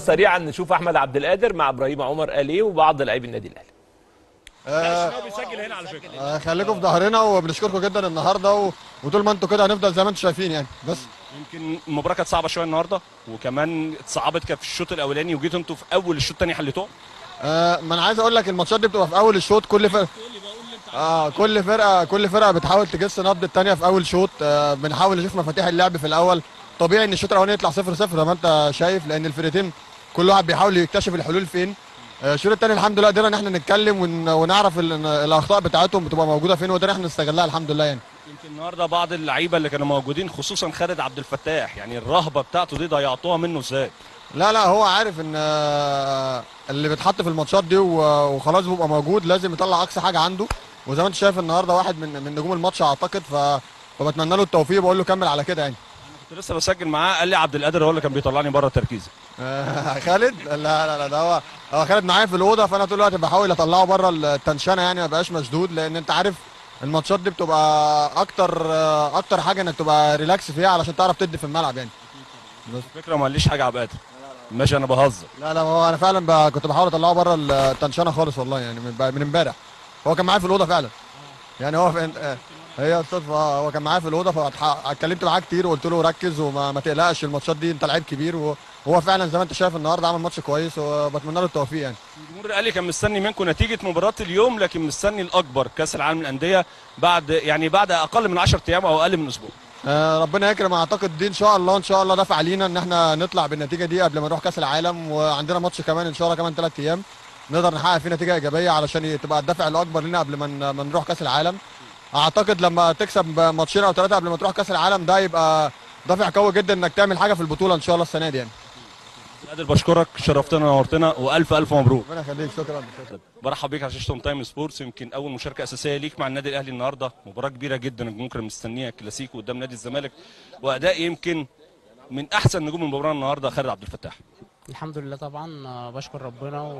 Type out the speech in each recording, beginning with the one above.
سريعا نشوف احمد عبد القادر مع ابراهيم عمر اليه وبعض لاعبي النادي الاهلي آه بيسجل هنا على فكره آه خليكم في ظهرنا وبنشكركم جدا النهارده و... وطول ما انتوا كده هنفضل زي ما انتوا شايفين يعني بس يمكن المباراه كانت صعبه شويه النهارده وكمان اتصعبت كانت في الشوط الاولاني وجيتوا انتوا في اول الشوط الثاني حليتوها آه ما انا عايز اقول لك الماتشات دي بتبقى في اول الشوط كل فرقه اه كل فرقه كل فرقه بتحاول تجس نبض الثانيه في اول شوط آه بنحاول نشوف مفاتيح اللعب في الاول طبيعي ان الشوط الاولاني يطلع 0 0 زي ما انت شايف لان الفرقتين كل واحد بيحاول يكتشف الحلول فين آه، الشوط الثاني الحمد لله قدرنا ان احنا نتكلم ون... ونعرف ال... إن الاخطاء بتاعتهم بتبقى موجوده فين وقدرنا احنا نستغلها الحمد لله يعني يمكن النهارده بعض اللعيبه اللي كانوا موجودين خصوصا خالد عبد الفتاح يعني الرهبه بتاعته دي ضيعتوها منه ازاي لا لا هو عارف ان آه، اللي بيتحط في الماتشات دي و- وخلاص بيبقى موجود لازم يطلع اقصى حاجه عنده وزي ما انت شايف النهارده واحد من من نجوم الماتش اعتقد ف فبتمنى له التوفيق بقول له كمل على كده يعني كنت لسه بسجل معاه قال لي عبد القادر هو اللي كان بيطلعني بره تركيزي آه، خالد لا لا لا ده هو هو خالد معايا في الاوضه فانا طول الوقت بحاول اطلعه بره التنشنه يعني ما بقاش مشدود لان انت عارف الماتشات دي بتبقى اكتر آه، اكتر حاجه انك تبقى ريلاكس فيها علشان تعرف تدي في الملعب يعني الفكره ما قاليش حاجه عبد القادر ماشي انا بهزر لا لا هو انا فعلا ب- كنت بحاول اطلعه بره التنشنه خالص والله يعني من من امبارح هو كان معايا في الاوضه فعلا يعني هو في آه، هي الصدفه آه، هو كان معايا في الاوضه فاتكلمت معاه كتير وقلت له ركز وما ما تقلقش الماتشات دي انت لعيب كبير وهو فعلا زي ما انت شايف النهارده عمل ماتش كويس وبتمنى له التوفيق يعني الجمهور قال لي كان مستني منكم نتيجه مباراه اليوم لكن مستني الاكبر كاس العالم للانديه بعد يعني بعد اقل من 10 ايام او اقل من اسبوع آه، ربنا يكرم اعتقد دي ان شاء الله ان شاء الله دفع علينا ان احنا نطلع بالنتيجه دي قبل ما نروح كاس العالم وعندنا ماتش كمان ان شاء الله كمان ثلاث ايام نقدر نحقق فيه نتيجه ايجابيه علشان تبقى الدافع الاكبر لنا قبل ما ن- ما نروح كاس العالم اعتقد لما تكسب ماتشين او ثلاثه قبل ما تروح كاس العالم ده يبقى دافع قوي جدا انك تعمل حاجه في البطوله ان شاء الله السنه دي يعني قادر بشكرك شرفتنا ونورتنا والف الف مبروك ربنا يخليك شكرا برحب بيك على شاشه اون تايم سبورتس يمكن اول مشاركه اساسيه ليك مع النادي الاهلي النهارده مباراه كبيره جدا الجمهور كان مستنيها كلاسيكو قدام نادي الزمالك واداء يمكن من احسن نجوم المباراه النهارده خالد عبد الفتاح الحمد لله طبعا آه، بشكر ربنا و...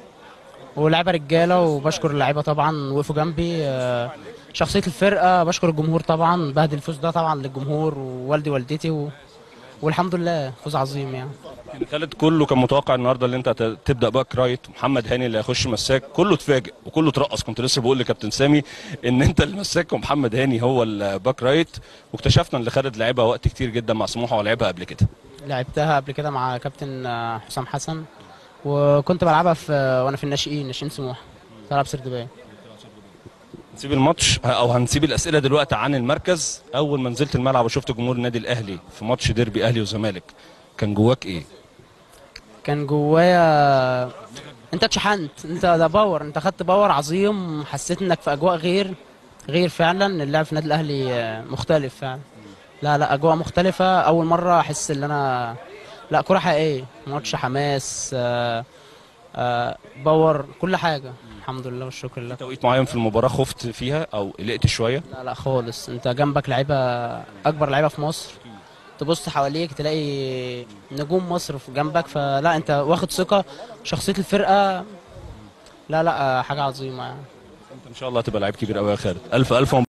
ولاعيبه رجاله وبشكر اللعيبه طبعا وقفوا جنبي آه، شخصيه الفرقه بشكر الجمهور طبعا بهدي الفوز ده طبعا للجمهور ووالدي والدتي و... والحمد لله فوز عظيم يعني يمكن خالد كله كان متوقع النهارده ان انت هت- تبدا باك رايت محمد هاني اللي هيخش مساك كله اتفاجئ وكله اترقص كنت لسه بقول لكابتن سامي ان انت اللي مساك ومحمد هاني هو الباك رايت واكتشفنا ان خالد لعبها وقت كتير جدا مع سموحه ولعبها قبل كده لعبتها قبل كده مع كابتن آه، حسام حسن وكنت بلعبها في وانا في الناشئين ناشئين سموحه بلعب سردبان نسيب الماتش او هنسيب الاسئله دلوقتي عن المركز اول ما نزلت الملعب وشفت جمهور النادي الاهلي في ماتش ديربي اهلي وزمالك كان جواك ايه كان جوايا انت اتشحنت انت ده باور انت خدت باور عظيم حسيت انك في اجواء غير غير فعلا اللعب في النادي الاهلي آه، مختلف فعلا لا لا اجواء مختلفه اول مره احس ان انا لا كره حقيقيه ماتش حماس آه، آه، باور كل حاجه الحمد لله والشكر لله توقيت معين في المباراه خفت فيها او قلقت شويه لا لا خالص انت جنبك لعيبه اكبر لعيبه في مصر تبص حواليك تلاقي نجوم مصر في جنبك فلا انت واخد ثقه شخصيه الفرقه لا لا حاجه عظيمه يعني انت ان شاء الله هتبقى لعيب كبير قوي يا خالد الف الف